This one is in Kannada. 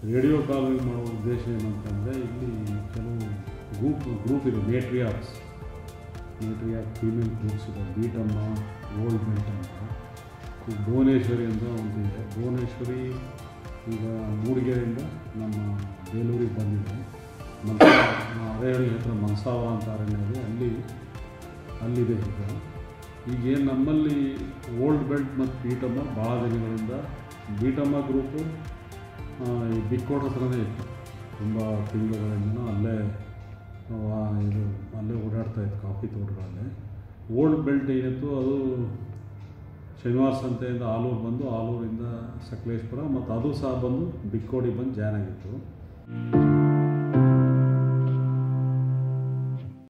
ರೇಡಿಯೋ ಕಾಲಿಂಗ್ ಮಾಡೋ ಉದ್ದೇಶ ಏನಂತಂದರೆ ಇಲ್ಲಿ ಕೆಲವು ಗ್ರೂಪ್ ಗ್ರೂಪ್ ಇದೆ ಮೇಟ್ರಿಯಾಕ್ಸ್ ಮೇಟ್ರಿಯಾಕ್ ಫೀಮೇಲ್ ಗ್ರೂಪ್ಸ್ ಇದೆ ಬೀಟಮ್ಮ ಓಲ್ಡ್ ಬೆಲ್ಟ್ ಅಂತ ಈ ಭುವನೇಶ್ವರಿ ಅಂತ ಒಂದು ಇದೆ ಭುವನೇಶ್ವರಿ ಈಗ ಮೂಡಿಗೆರೆಯಿಂದ ನಮ್ಮ ಬೇಲೂರಿಗೆ ಬಂದಿದೆ ಮತ್ತು ಅರೇಹಳ್ಳಿ ಹತ್ರ ಮನಸಾವರ ಅಂತ ಅರಣ್ಯ ಇದೆ ಅಲ್ಲಿ ಅಲ್ಲಿದೆ ಈಗ ಈಗೇನು ನಮ್ಮಲ್ಲಿ ಓಲ್ಡ್ ಬೆಲ್ಟ್ ಮತ್ತು ಬೀಟಮ್ಮ ಭಾಳ ದಿನಗಳಿಂದ ಬೀಟಮ್ಮ ಗ್ರೂಪು ಆ, ಈ ಬಿಕ್ಕೋಟ್ ಹತ್ರನೇ ಇತ್ತು ತುಂಬ ತಿಂಗಳುಗಳಿಂದನೂ ಅಲ್ಲೇ ಆ, ಇದು ಅಲ್ಲೇ ಓಡಾಡ್ತಾ ಇತ್ತು ಕಾಫಿ ತೋಟಗಳಲ್ಲೇ ಓಲ್ಡ್ ಬೆಲ್ಟ್ ಏನಿತ್ತು ಅದು ಶನಿವಾರ ಸಂತೆಯಿಂದ ಆಲೂರು ಬಂದು ಆಲೂರಿಂದ ಸಕಲೇಶ್ಪುರ ಮತ್ತು ಅದು ಸಹ ಬಂದು ಬಿಕ್ಕೋಡಿಗೆ ಬಂದು ಜಾಯ್ನ್ ಆಗಿತ್ತು